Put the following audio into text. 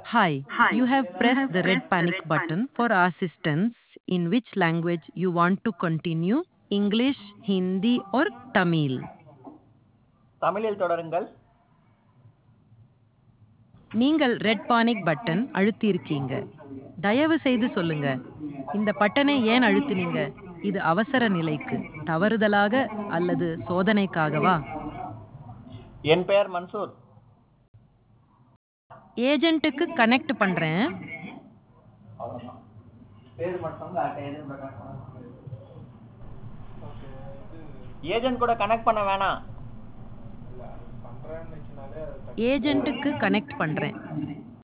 Hi, you have pressed the red panic button for assistance in which language you want to continue English, Hindi, or Tamil. தமிழில் தொடருங்கள் நீங்கள் red panic button அழுத்தியிருக்கீங்க தயவு செய்து சொல்லுங்க இந்த பட்டனை ஏன் அழுத்தினீங்க இது அவசர நிலைக்கு தவறுதலாக அல்லது சோதனைக்காகவா என் பெயர் மன்சூர் ஏஜென்ட்டுக்கு கனெக்ட் பண்றேன் ஏஜென்ட் கூட கனெக்ட் பண்ண வேணாம் ஏஜென்ட்டுக்கு கனெக்ட் பண்றேன்